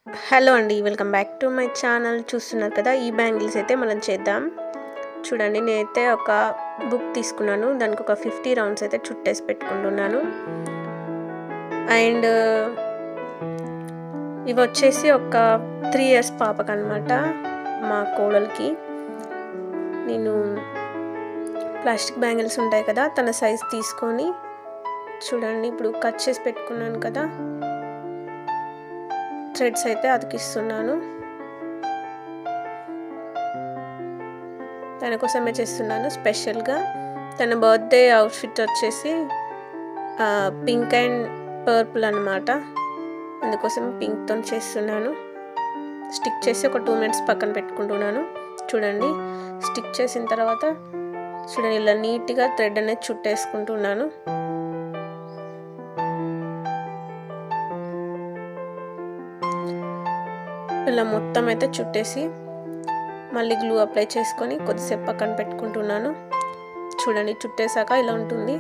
hello అండి welcome back to my channel చూస్తున్నారు కదా ఈ బ్యాంగిల్స్ అయితే మనం చేద్దాం చూడండి నేనైతే ఒక బుక్ తీసుకున్నాను దానికి ఒక ఫిఫ్టీ రౌండ్స్ అయితే చుట్టేసి పెట్టుకుంటున్నాను అండ్ ఇవి వచ్చేసి ఒక త్రీ ఇయర్స్ పాపకు అనమాట మా కోడలికి నేను ప్లాస్టిక్ బ్యాంగిల్స్ ఉంటాయి కదా తన సైజ్ తీసుకొని చూడండి ఇప్పుడు కట్ చేసి పెట్టుకున్నాను కదా థ్రెడ్స్ అయితే అతికిస్తున్నాను తన కోసమే చేస్తున్నాను స్పెషల్గా తన బర్త్డే అవుట్ఫిట్ వచ్చేసి పింక్ అండ్ పర్పుల్ అనమాట అందుకోసం పింక్తో చేస్తున్నాను స్టిక్ చేసి ఒక టూ మినిట్స్ పక్కన పెట్టుకుంటున్నాను చూడండి స్టిక్ చేసిన తర్వాత చూడండి ఇలా నీట్గా థ్రెడ్ అనేది చుట్టేసుకుంటున్నాను ఇలా మొత్తం అయితే చుట్టేసి మళ్ళీ గ్లూ అప్లై చేసుకొని కొద్దిసేపు పక్కన పెట్టుకుంటున్నాను చూడండి చుట్టేసాక ఇలా ఉంటుంది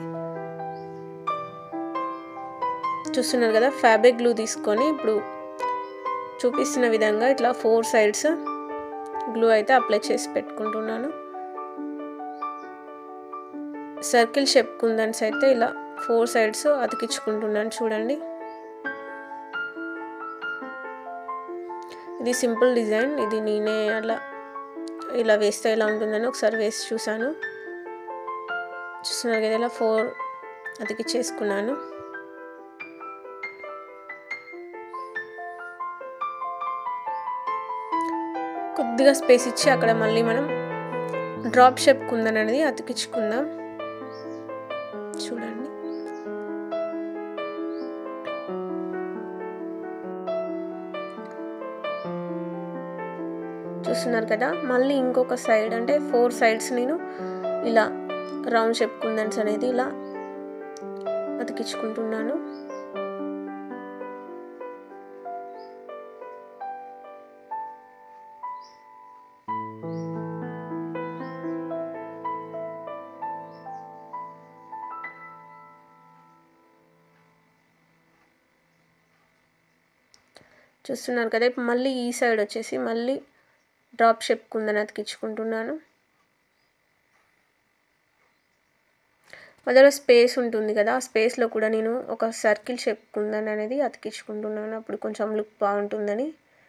చూస్తున్నారు కదా ఫ్యాబ్రిక్ గ్లూ తీసుకొని ఇప్పుడు చూపిస్తున్న విధంగా ఇట్లా ఫోర్ సైడ్స్ గ్లూ అయితే అప్లై చేసి పెట్టుకుంటున్నాను సర్కిల్ షేప్ కుందన్స్ అయితే ఇలా ఫోర్ సైడ్స్ అతికించుకుంటున్నాను చూడండి ఇది సింపుల్ డిజైన్ ఇది నేనే అలా ఇలా వేస్తే ఎలా ఉంటుందని ఒకసారి వేసి చూసాను చూస్తున్నారు కదా ఇలా ఫోర్ అతికి చేసుకున్నాను కొద్దిగా స్పేస్ ఇచ్చి అక్కడ మళ్ళీ మనం డ్రాప్ షేప్ కుందన్ అనేది అతికించుకుందాం చూడండి చూస్తున్నారు కదా మళ్ళీ ఇంకొక సైడ్ అంటే ఫోర్ సైడ్స్ నేను ఇలా రౌండ్ షేప్ కుందన్స్ అనేది ఇలా అతికించుకుంటున్నాను చూస్తున్నారు కదా ఇప్పుడు మళ్ళీ ఈ సైడ్ వచ్చేసి మళ్ళీ డ్రాప్ షేప్ కుందని అతికించుకుంటున్నాను మధ్యలో స్పేస్ ఉంటుంది కదా ఆ స్పేస్లో కూడా నేను ఒక సర్కిల్ షేప్ కుందని అనేది అతికించుకుంటున్నాను అప్పుడు కొంచెం లుక్ బాగుంటుందని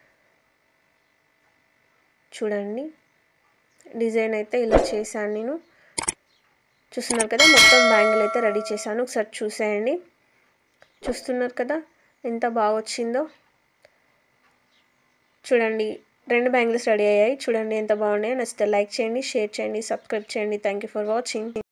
చూడండి డిజైన్ అయితే ఇలా చేశాను నేను చూస్తున్నారు కదా మొత్తం బ్యాంగిల్ అయితే రెడీ చేశాను ఒకసారి చూసేయండి చూస్తున్నారు కదా ఎంత బాగా వచ్చిందో చూడండి రెండు బ్యాంగిల్స్ రెడీ అయ్యాయి చూడండి ఎంత బాగున్నాయో నచ్చితే లైక్ చేయండి షేర్ చేయండి సబ్స్క్రైబ్ చేయండి థ్యాంక్ యూ ఫర్ వాచింగ్